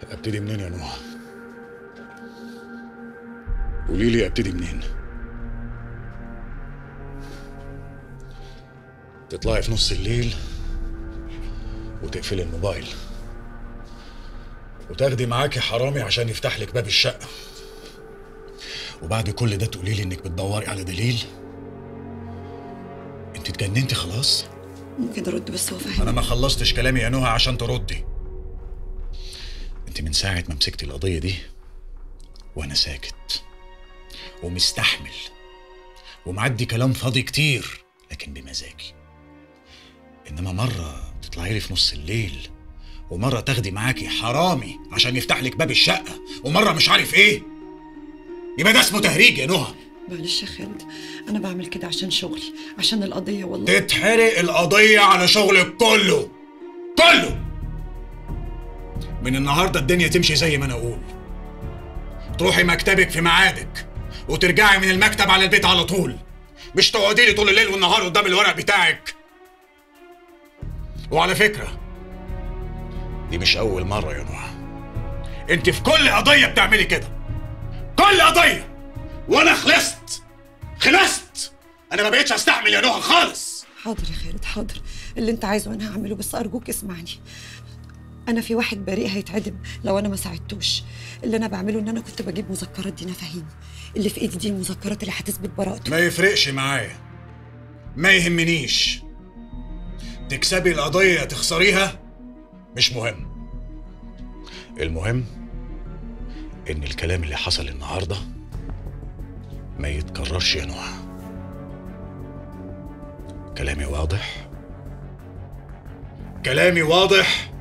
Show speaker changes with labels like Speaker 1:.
Speaker 1: ابتدي منين يا نوح قولي لي ابتدي منين تطلعي في نص الليل وتقفلي الموبايل وتاخدي معاكي حرامي عشان يفتح لك باب الشقة وبعد كل ده تقولي لي انك بتدوري على دليل انت اتجننتي خلاص
Speaker 2: ممكن ارد بس هو
Speaker 1: انا
Speaker 2: فاهم
Speaker 1: ما خلصتش كلامي يا نهى عشان تردي انت من ساعة ما مسكتي القضية دي وانا ساكت ومستحمل ومعدي كلام فاضي كتير لكن بمزاجي انما مرة تطلعي لي في نص الليل ومرة تاخدي معاكي حرامي عشان يفتح لك باب الشقة ومرة مش عارف ايه يبقى ده اسمه تهريج يا نهى
Speaker 2: معلش يا خالد انا بعمل كده عشان شغلي عشان القضيه والله
Speaker 1: تتحرق القضية على شغلك كله كله من النهاردة الدنيا تمشي زي ما أنا أقول تروحي مكتبك في ميعادك وترجعي من المكتب على البيت على طول مش تقعدي لي طول الليل والنهار قدام الورق بتاعك وعلى فكرة دي مش أول مرة يا نوح أنت في كل قضية بتعملي كده كل قضية وأنا خلصت خلصت أنا ما بقتش أستحمل يا نوح خالص
Speaker 2: حاضر يا خالد حاضر اللي انت عايزه انا هعمله بس ارجوك اسمعني انا في واحد بريء هيتعدم لو انا ما ساعدتوش اللي انا بعمله ان انا كنت بجيب مذكرات دينا فهيم اللي في ايدي دي المذكرات اللي هتثبت براءته
Speaker 1: ما يفرقش معايا ما يهمنيش تكسبي القضية تخسريها مش مهم المهم ان الكلام اللي حصل النهاردة ما يتكررش يا نوح كلامي واضح كلامي واضح